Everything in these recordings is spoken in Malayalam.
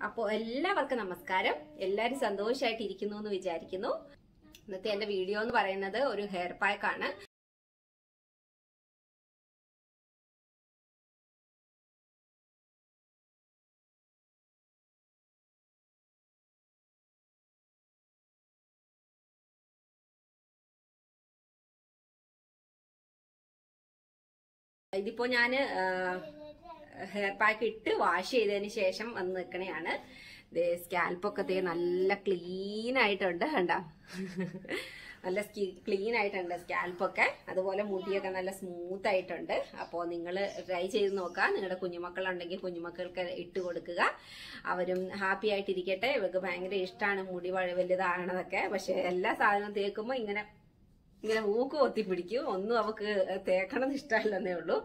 അപ്പോൾ എല്ലാവർക്കും നമസ്കാരം എല്ലാവരും സന്തോഷമായിട്ട് ഇരിക്കുന്നു എന്ന് വിചാരിക്കുന്നു ഇന്നത്തെ എന്റെ വീഡിയോ എന്ന് പറയുന്നത് ഒരു ഹെയർ പാക്ക് ആണ് ഇതിപ്പോ ഞാന് ഹെയർ പാക്ക് ഇട്ട് വാഷ് ചെയ്തതിന് ശേഷം വന്ന് നിൽക്കണയാണ് സ്കാൽപ്പൊക്കെ ദേ നല്ല ക്ലീൻ ആയിട്ടുണ്ട് കണ്ട നല്ല ക്ലീൻ ആയിട്ടുണ്ട് സ്കാൽപ്പൊക്കെ അതുപോലെ മുടിയൊക്കെ നല്ല സ്മൂത്ത് ആയിട്ടുണ്ട് അപ്പോൾ നിങ്ങൾ ട്രൈ ചെയ്ത് നോക്കുക നിങ്ങളുടെ കുഞ്ഞുമക്കളുണ്ടെങ്കിൽ കുഞ്ഞുമക്കൾക്ക് ഇട്ട് കൊടുക്കുക അവരും ഹാപ്പി ആയിട്ടിരിക്കട്ടെ ഇവർക്ക് ഭയങ്കര ഇഷ്ടമാണ് മുടി വഴ- വലുതാകണതൊക്കെ പക്ഷെ എല്ലാ സാധനവും തേക്കുമ്പോൾ ഇങ്ങനെ ഇങ്ങനെ മൂക്ക് കൊത്തി പിടിക്കും ഒന്നും അവക്ക് തേക്കണമെന്ന് ഇഷ്ടമല്ലെന്നേ ഉള്ളൂ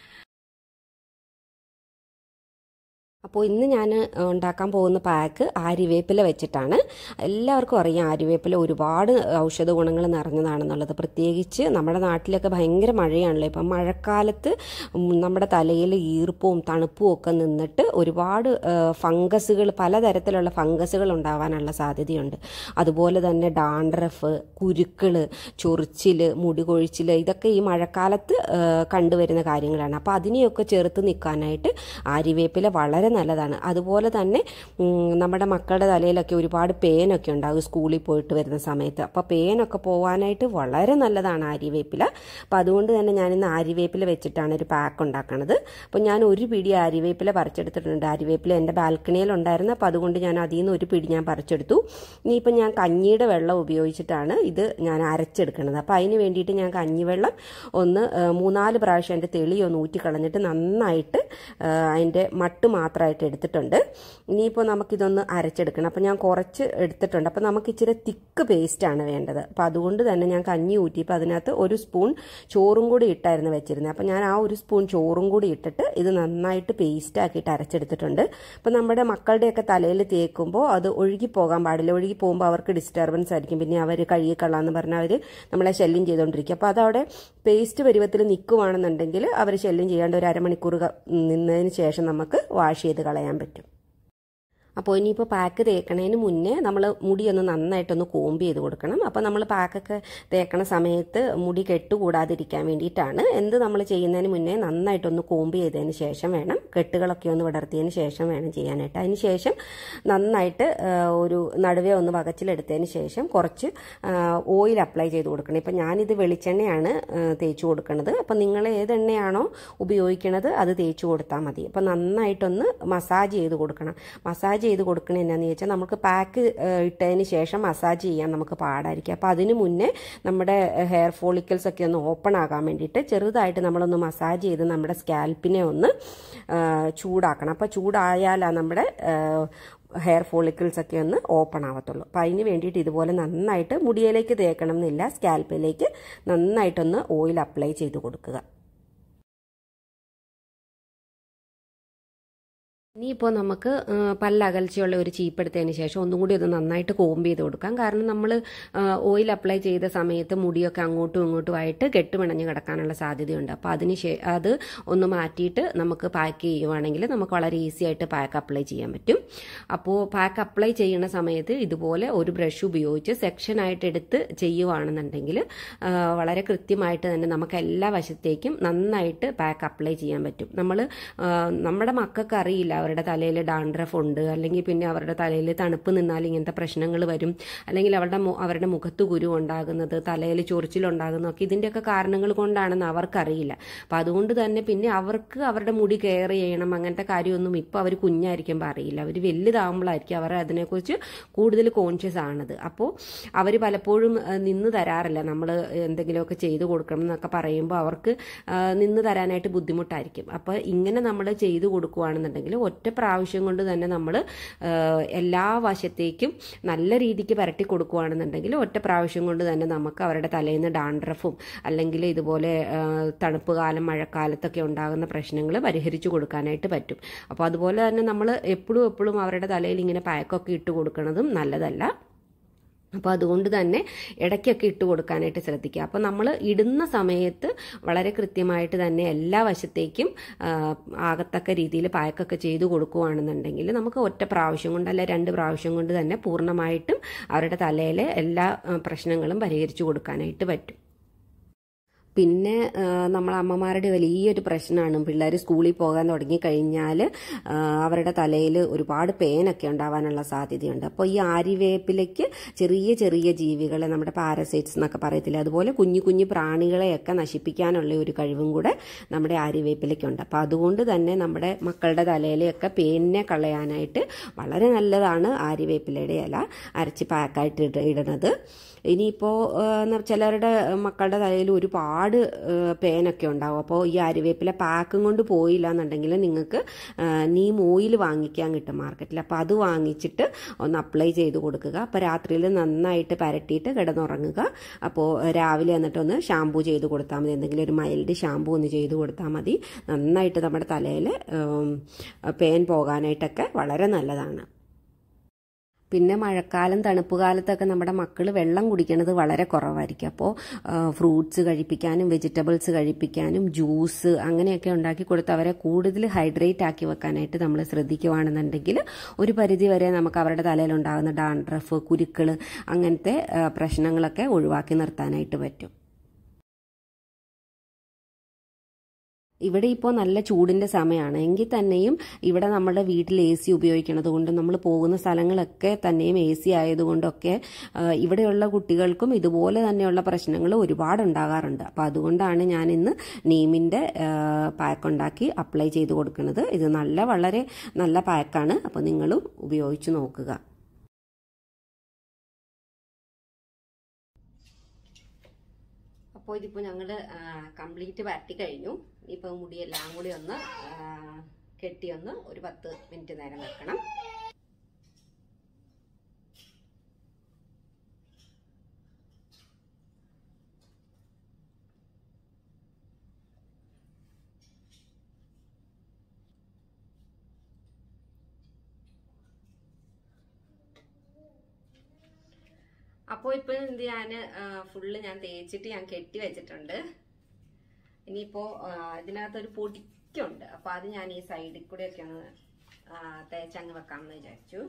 അപ്പോൾ ഇന്ന് ഞാൻ ഉണ്ടാക്കാൻ പോകുന്ന പാക്ക് ആര്യവേപ്പില വെച്ചിട്ടാണ് എല്ലാവർക്കും അറിയാം ആര്യവേപ്പില ഒരുപാട് ഔഷധ ഗുണങ്ങൾ നിറഞ്ഞതാണെന്നുള്ളത് പ്രത്യേകിച്ച് നമ്മുടെ നാട്ടിലൊക്കെ ഭയങ്കര മഴയാണല്ലോ ഇപ്പം മഴക്കാലത്ത് ഉം നമ്മുടെ തലയിൽ ഈർപ്പവും തണുപ്പും ഒക്കെ നിന്നിട്ട് ഒരുപാട് ഫംഗസുകൾ പലതരത്തിലുള്ള ഫംഗസുകൾ ഉണ്ടാവാനുള്ള സാധ്യതയുണ്ട് അതുപോലെ തന്നെ ഡാൻഡ്രഫ് കുരുക്കൾ ചൊറിച്ചിൽ മുടി കൊഴിച്ചിൽ ഇതൊക്കെ ഈ മഴക്കാലത്ത് ആ, കണ്ടുവരുന്ന കാര്യങ്ങളാണ് അപ്പോൾ അതിനെയൊക്കെ ചെറുത്ത് നിൽക്കാനായിട്ട് ആര്യവേപ്പില വളരെ നല്ലതാണ് അതുപോലെ തന്നെ ഉം, നമ്മുടെ മക്കളുടെ തലയിലൊക്കെ ഒരുപാട് പേനൊക്കെ ഉണ്ടാകും സ്കൂളിൽ പോയിട്ട് വരുന്ന സമയത്ത് അപ്പോൾ പേനൊക്കെ പോകാനായിട്ട് വളരെ നല്ലതാണ് ആര്യവേപ്പില അപ്പോൾ അതുകൊണ്ട് തന്നെ ഞാനിന്ന് ആര്യവേപ്പില വെച്ചിട്ടാണ് ഒരു പാക്ക് ഉണ്ടാക്കണത് അപ്പോൾ ഞാൻ ഒരു പിടി ആര്യവേപ്പില പറിച്ചെടുത്തിട്ടുണ്ട് ആര്യവേപ്പില എൻ്റെ ബാൽക്കണിയിൽ ഉണ്ടായിരുന്നു അപ്പോൾ അതുകൊണ്ട് ഞാൻ അതിൽ നിന്ന് ഒരു പിടി ഞാൻ പറിച്ചെടുത്തു ഇനിയിപ്പോൾ ഞാൻ കഞ്ഞിയുടെ വെള്ളം ഉപയോഗിച്ചിട്ടാണ് ഇത് ഞാൻ അരച്ചെടുക്കുന്നത് അപ്പോൾ അതിന് വേണ്ടിയിട്ട് ഞാൻ കഞ്ഞിവെള്ളം ഒന്ന് ആ, മൂന്നാല് പ്രാവശ്യം അതിൻ്റെ തെളി ഒന്ന് ഊറ്റി കളഞ്ഞിട്ട് നന്നായിട്ട് ആ, അതിൻ്റെ മട്ട് മാത്രമായിട്ട് എടുത്തിട്ടുണ്ട് ഇനിയിപ്പോൾ നമുക്കിതൊന്ന് അരച്ചെടുക്കണം അപ്പോൾ ഞാൻ കുറച്ച് എടുത്തിട്ടുണ്ട് അപ്പോൾ നമുക്ക് ഇച്ചിരി തിക്ക് പേസ്റ്റാണ് വേണ്ടത് അപ്പോൾ അതുകൊണ്ട് തന്നെ ഞാൻ കഞ്ഞി ഊറ്റിയപ്പോൾ അതിനകത്ത് ഒരു സ്പൂൺ ചോറും കൂടി ഇട്ടായിരുന്നു വെച്ചിരുന്നത് അപ്പോൾ ഞാൻ ആ ഒരു സ്പൂൺ ചോറും കൂടി ഇട്ടിട്ട് ഇത് നന്നായിട്ട് പേസ്റ്റ് ആക്കിയിട്ട് അരച്ചെടുത്തിട്ടുണ്ട് അപ്പോൾ നമ്മുടെ മക്കളുടെയൊക്കെ തലയിൽ തേക്കുമ്പോൾ അത് ഒഴുകി പോകാൻ പാടില്ല ഒഴുകി പോകുമ്പോൾ അവർക്ക് ഡിസ്റ്റർബൻസ് ആയിരിക്കും പിന്നെ അവർ കഴുകിക്കളാന്ന് പറഞ്ഞാൽ അവർ നമ്മളെ ശല്യം ചെയ്തുകൊണ്ടിരിക്കും അപ്പോൾ അതവിടെ പേസ്റ്റ് പരുവത്തിൽ നിൽക്കുവാണെന്നുണ്ടെങ്കിൽ അവർ ശല്യം ചെയ്യാണ്ട് ഒരു അരമണിക്കൂർ ക- നിന്നതിന് ശേഷം നമുക്ക് വാഷ് ചെയ്ത് കളയാൻ പറ്റും അപ്പോൾ ഇനിയിപ്പോൾ പാക്ക് തേക്കണതിന് മുന്നേ നമ്മൾ മുടിയൊന്ന് നന്നായിട്ടൊന്ന് കോമ്പ് ചെയ്ത് കൊടുക്കണം അപ്പോൾ നമ്മൾ പാക്കൊക്കെ തേക്കണ സമയത്ത് മുടി കെട്ടുകൂടാതിരിക്കാൻ വേണ്ടിയിട്ടാണ് എന്ത് നമ്മൾ ചെയ്യുന്നതിന് മുന്നേ നന്നായിട്ടൊന്ന് കോമ്പ് ചെയ്തതിന് ശേഷം വേണം കെട്ടുകളൊക്കെ ഒന്ന് വിടർത്തിയതിന് ശേഷം വേണം ചെയ്യാനായിട്ട് അതിന് ശേഷം നന്നായിട്ട് ആ, ഒരു നടുവേ ഒന്ന് വകച്ചിലെടുത്തതിന് ശേഷം കുറച്ച് ഓയിൽ അപ്ലൈ ചെയ്ത് കൊടുക്കണം ഇപ്പം ഞാനിത് വെളിച്ചെണ്ണയാണ് ആ, തേച്ച് കൊടുക്കുന്നത് അപ്പം നിങ്ങൾ ഏതെണ്ണയാണോ ഉപയോഗിക്കണത് അത് തേച്ച് കൊടുത്താൽ മതി അപ്പം നന്നായിട്ടൊന്ന് മസാജ് ചെയ്ത് കൊടുക്കണം മസാജ് ചെയ്ത് കൊടുക്കണത് എന്നാന്ന് ചോദിച്ചാൽ നമുക്ക് പാക്ക് ഇട്ടതിന് ശേഷം മസാജ് ചെയ്യാൻ നമുക്ക് പാടായിരിക്കും അപ്പോൾ അതിന് മുന്നേ നമ്മുടെ ഹെയർ ഫോളിക്കിൾസ് ഒക്കെ ഒന്ന് ഓപ്പൺ ആകാൻ വേണ്ടിയിട്ട് ചെറുതായിട്ട് നമ്മളൊന്ന് മസാജ് ചെയ്ത് നമ്മുടെ സ്കാൽപ്പിനെ ഒന്ന് ആ, ചൂടാക്കണം അപ്പോൾ ചൂടായാലാണ് നമ്മുടെ ആ, ഹെയർ ഫോളിക്കിൾസ് ഒക്കെ ഒന്ന് ഓപ്പൺ ആവത്തുള്ളൂ അപ്പോൾ അതിന് വേണ്ടിയിട്ട് ഇതുപോലെ നന്നായിട്ട് മുടിയിലേക്ക് തേക്കണം എന്നില്ല സ്കാൽപ്പിലേക്ക് നന്നായിട്ടൊന്ന് ഓയിൽ അപ്ലൈ ചെയ്ത് കൊടുക്കുക ഇനിയിപ്പോൾ നമുക്ക് ആ, പല്ലകൽച്ചയുള്ള ഒരു ചീപ്പെടുത്തതിന് ശേഷം ഒന്നും കൂടി ഒന്ന് നന്നായിട്ട് കോമ്പ് ചെയ്ത് കൊടുക്കാം കാരണം നമ്മൾ ഓയിൽ അപ്ലൈ ചെയ്ത സമയത്ത് മുടിയൊക്കെ അങ്ങോട്ടും ഇങ്ങോട്ടുമായിട്ട് കെട്ടുമിണഞ്ഞ് കിടക്കാനുള്ള സാധ്യതയുണ്ട് അപ്പോൾ അതിന് ശേ അത് ഒന്ന് മാറ്റിയിട്ട് നമുക്ക് പാക്ക് ചെയ്യുവാണെങ്കിൽ നമുക്ക് വളരെ ഈസി ആയിട്ട് പാക്ക് അപ്ലൈ ചെയ്യാൻ പറ്റും അപ്പോൾ പാക്ക് അപ്ലൈ ചെയ്യുന്ന സമയത്ത് ഇതുപോലെ ഒരു ബ്രഷ് ഉപയോഗിച്ച് സെക്ഷനായിട്ട് എടുത്ത് ചെയ്യുവാണെന്നുണ്ടെങ്കിൽ ആ, വളരെ കൃത്യമായിട്ട് തന്നെ നമുക്ക് എല്ലാ വശത്തേക്കും നന്നായിട്ട് പാക്ക് അപ്ലൈ ചെയ്യാൻ പറ്റും നമ്മൾ നമ്മുടെ മക്കൾക്ക് അറിയില്ല അവരുടെ തലയിൽ ഡാൻഡ്രഫ് ഉണ്ട് അല്ലെങ്കിൽ പിന്നെ അവരുടെ തലയിൽ തണുപ്പ് നിന്നാൽ ഇങ്ങനത്തെ പ്രശ്നങ്ങൾ വരും അല്ലെങ്കിൽ അവരുടെ മു- അവരുടെ മുഖത്ത് കുരു ഉണ്ടാകുന്നത് തലയിൽ ചൊറിച്ചിലുണ്ടാകുന്നതൊക്കെ ഇതിൻ്റെയൊക്കെ കാരണങ്ങൾ കൊണ്ടാണെന്ന് അവർക്കറിയില്ല അപ്പം അതുകൊണ്ട് തന്നെ പിന്നെ അവർക്ക് അവരുടെ മുടി കെയർ ചെയ്യണം അങ്ങനത്തെ കാര്യമൊന്നും ഇപ്പോൾ അവർ കുഞ്ഞായിരിക്കുമ്പോൾ അറിയില്ല അവർ വലുതാകുമ്പോഴായിരിക്കും അവർ അതിനെക്കുറിച്ച് കൂടുതൽ കോൺഷ്യസ് ആണത് അപ്പോൾ അവർ പലപ്പോഴും ആ, നിന്ന് തരാറില്ല നമ്മൾ എന്തെങ്കിലുമൊക്കെ ചെയ്തു കൊടുക്കണം എന്നൊക്കെ പറയുമ്പോൾ അവർക്ക് ആ, നിന്ന് തരാനായിട്ട് ബുദ്ധിമുട്ടായിരിക്കും അപ്പോൾ ഇങ്ങനെ നമ്മൾ ചെയ്തു കൊടുക്കുകയാണെന്നുണ്ടെങ്കിൽ ഒറ്റ പ്രാവശ്യം കൊണ്ട് തന്നെ നമ്മൾ എല്ലാ വശത്തേക്കും നല്ല രീതിക്ക് പരട്ടി കൊടുക്കുകയാണെന്നുണ്ടെങ്കിൽ ഒറ്റ പ്രാവശ്യം കൊണ്ട് തന്നെ നമുക്ക് അവരുടെ തലയിൽ നിന്ന് ഡാൻഡ്രഫും അല്ലെങ്കിൽ ഇതുപോലെ ആ, തണുപ്പ് കാലം മഴക്കാലത്തൊക്കെ ഉണ്ടാകുന്ന പ്രശ്നങ്ങൾ പരിഹരിച്ചു കൊടുക്കാനായിട്ട് പറ്റും അപ്പോൾ അതുപോലെ തന്നെ നമ്മൾ എപ്പോഴും എപ്പോഴും അവരുടെ തലയിൽ ഇങ്ങനെ പാക്കൊക്കെ ഇട്ട് കൊടുക്കുന്നതും നല്ലതല്ല അപ്പോൾ അതുകൊണ്ട് തന്നെ ഇടയ്ക്കൊക്കെ ഇട്ട് കൊടുക്കാനായിട്ട് ശ്രദ്ധിക്കുക അപ്പോൾ നമ്മൾ ഇടുന്ന സമയത്ത് വളരെ കൃത്യമായിട്ട് തന്നെ എല്ലാ വശത്തേക്കും ആ, ആകത്തക്ക രീതിയിൽ പായ്ക്കൊക്കെ ചെയ്തു കൊടുക്കുകയാണെന്നുണ്ടെങ്കിൽ നമുക്ക് ഒറ്റ പ്രാവശ്യം കൊണ്ട് അല്ല രണ്ട് പ്രാവശ്യം കൊണ്ട് തന്നെ പൂർണ്ണമായിട്ടും അവരുടെ തലയിലെ എല്ലാ ആ, പ്രശ്നങ്ങളും പരിഹരിച്ചു കൊടുക്കാനായിട്ട് പറ്റും പിന്നെ ആ, നമ്മളെ അമ്മമാരുടെ വലിയൊരു പ്രശ്നമാണ് പിള്ളേർ സ്കൂളിൽ പോകാൻ തുടങ്ങിക്കഴിഞ്ഞാൽ ആ, അവരുടെ തലയിൽ ഒരുപാട് പേനൊക്കെ ഉണ്ടാവാനുള്ള സാധ്യതയുണ്ട് അപ്പോൾ ഈ ആര്യവേപ്പിലേക്ക് ചെറിയ ചെറിയ ജീവികളെ നമ്മുടെ പാരസൈറ്റ്സ് എന്നൊക്കെ പറയത്തില്ല അതുപോലെ കുഞ്ഞു കുഞ്ഞു പ്രാണികളെയൊക്കെ നശിപ്പിക്കാനുള്ള ഒരു കഴിവും കൂടെ നമ്മുടെ ആര്യവേപ്പിലേക്കുണ്ട് അപ്പോൾ അതുകൊണ്ട് തന്നെ നമ്മുടെ മക്കളുടെ തലയിലെയൊക്കെ പേനിനെ കളയാനായിട്ട് വളരെ നല്ലതാണ് ആര്യവേപ്പിലയുടെ ഇല അരച്ച് പാക്കായിട്ട് ഇട ഇടണത് ഇനിയിപ്പോൾ ചിലരുടെ മക്കളുടെ തലയിൽ ഒരുപാട് ആ, പേനൊക്കെ ഉണ്ടാവും അപ്പോൾ ഈ അരിവേപ്പില പാക്കും കൊണ്ട് പോയില്ല എന്നുണ്ടെങ്കിൽ നിങ്ങൾക്ക് നീം ഓയിൽ വാങ്ങിക്കാൻ കിട്ടും മാർക്കറ്റിൽ അപ്പോൾ അത് വാങ്ങിച്ചിട്ട് ഒന്ന് അപ്ലൈ ചെയ്ത് കൊടുക്കുക അപ്പോൾ രാത്രിയിൽ നന്നായിട്ട് പരട്ടിയിട്ട് കിടന്നുറങ്ങുക അപ്പോൾ രാവിലെ എന്നിട്ട് ഒന്ന് ഷാമ്പൂ ചെയ്ത് കൊടുത്താൽ മതി എന്തെങ്കിലും ഒരു മൈൽഡ് ഷാമ്പൂ ഒന്ന് ചെയ്ത് കൊടുത്താൽ മതി നന്നായിട്ട് നമ്മുടെ തലയിൽ പേൻ പോകാനായിട്ടൊക്കെ വളരെ നല്ലതാണ് പിന്നെ മഴക്കാലം തണുപ്പ് കാലത്തൊക്കെ നമ്മുടെ മക്കൾ വെള്ളം കുടിക്കുന്നത് വളരെ കുറവായിരിക്കും അപ്പോൾ ഫ്രൂട്ട്സ് കഴിപ്പിക്കാനും വെജിറ്റബിൾസ് കഴിപ്പിക്കാനും ജ്യൂസ് അങ്ങനെയൊക്കെ ഉണ്ടാക്കി കൊടുത്ത് അവരെ കൂടുതൽ ഹൈഡ്രേറ്റ് ആക്കി വെക്കാനായിട്ട് നമ്മൾ ശ്രദ്ധിക്കുകയാണെന്നുണ്ടെങ്കിൽ ഒരു പരിധി വരെ നമുക്ക് അവരുടെ തലയിലുണ്ടാകുന്ന ഡാൻഡ്രഫ് കുരുക്കൾ അങ്ങനത്തെ ആ, പ്രശ്നങ്ങളൊക്കെ ഒഴിവാക്കി നിർത്താനായിട്ട് പറ്റും ഇവിടെ ഇപ്പോൾ നല്ല ചൂടിന്റെ സമയമാണ് എങ്കിൽ തന്നെയും ഇവിടെ നമ്മുടെ വീട്ടിൽ എ സി ഉപയോഗിക്കുന്നത് കൊണ്ട് നമ്മൾ പോകുന്ന സ്ഥലങ്ങളൊക്കെ തന്നെയും എ സി ആയതുകൊണ്ടൊക്കെ ആ, ഇവിടെയുള്ള കുട്ടികൾക്കും ഇതുപോലെ തന്നെയുള്ള പ്രശ്നങ്ങൾ ഒരുപാട് ഉണ്ടാകാറുണ്ട് അപ്പോൾ അതുകൊണ്ടാണ് ഞാൻ ഇന്ന് നീമിൻ്റെ പാക്ക് ഉണ്ടാക്കി അപ്ലൈ ചെയ്ത് കൊടുക്കുന്നത് ഇത് നല്ല വളരെ നല്ല പാക്കാണ് അപ്പോൾ നിങ്ങളും ഉപയോഗിച്ച് നോക്കുക അപ്പോൾ ഇതിപ്പോൾ ഞങ്ങൾ കംപ്ലീറ്റ് വരട്ടി കഴിഞ്ഞു ഇപ്പോൾ മുടിയെല്ലാം കൂടി ഒന്ന് ആ, കെട്ടി ഒന്ന് ഒരു പത്ത് മിനിറ്റ് നേരം വെക്കണം അപ്പോൾ ഇപ്പോൾ എന്ത് ഞാൻ ഫുള്ള് ഞാൻ തേച്ചിട്ട് ഞാൻ കെട്ടി വെച്ചിട്ടുണ്ട് ഇനിയിപ്പോൾ ഇതിനകത്തൊരു പൊടിക്കുണ്ട് അപ്പോൾ അത് ഞാൻ ഈ സൈഡിൽ കൂടെയൊക്കെ ഒന്ന് ആ, തേച്ചങ്ങ് വെക്കാമെന്ന് വിചാരിച്ചു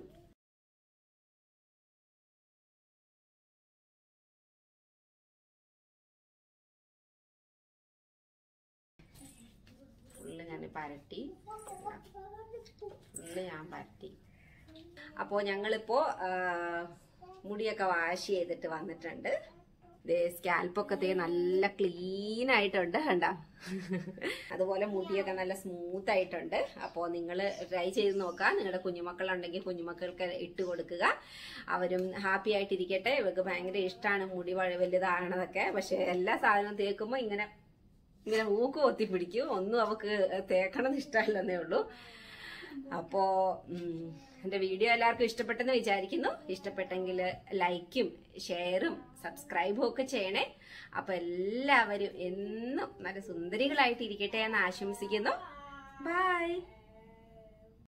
ഫുള്ള് ഞാൻ പരട്ടി ഫുള്ള് ഞാൻ പരട്ടി അപ്പോൾ ഞങ്ങളിപ്പോൾ മുടിയൊക്കെ വാഷ് ചെയ്തിട്ട് വന്നിട്ടുണ്ട് ദേ സ്കാൽപ്പൊക്കെ ദേ നല്ല ക്ലീൻ ആയിട്ടുണ്ട് കണ്ട അതുപോലെ മുടിയൊക്കെ നല്ല സ്മൂത്ത് ആയിട്ടുണ്ട് അപ്പോൾ നിങ്ങൾ ട്രൈ ചെയ്ത് നോക്കുക നിങ്ങളുടെ കുഞ്ഞുമക്കളുണ്ടെങ്കിൽ കുഞ്ഞുമക്കൾക്ക് ഇട്ട് കൊടുക്കുക അവരും ഹാപ്പി ആയിട്ടിരിക്കട്ടെ ഇവർക്ക് ഭയങ്കര ഇഷ്ടമാണ് മുടി വഴ- വലുതാകണതൊക്കെ പക്ഷെ എല്ലാ സാധനവും തേക്കുമ്പോൾ ഇങ്ങനെ ഇങ്ങനെ മൂക്ക് കൊത്തി പിടിക്കും ഒന്നും അവക്ക് തേക്കണം ഇഷ്ടമല്ലെന്നേ ഉള്ളൂ അപ്പോ ഉം, എന്റെ വീഡിയോ എല്ലാവർക്കും ഇഷ്ടപ്പെട്ടെന്ന് വിചാരിക്കുന്നു ഇഷ്ടപ്പെട്ടെങ്കിൽ ലൈക്കും ഷെയറും സബ്സ്ക്രൈബും ഒക്കെ ചെയ്യണേ അപ്പൊ എല്ലാവരും എന്നും നല്ല സുന്ദരികളായിട്ട് ഇരിക്കട്ടെ എന്ന് ആശംസിക്കുന്നു ബൈ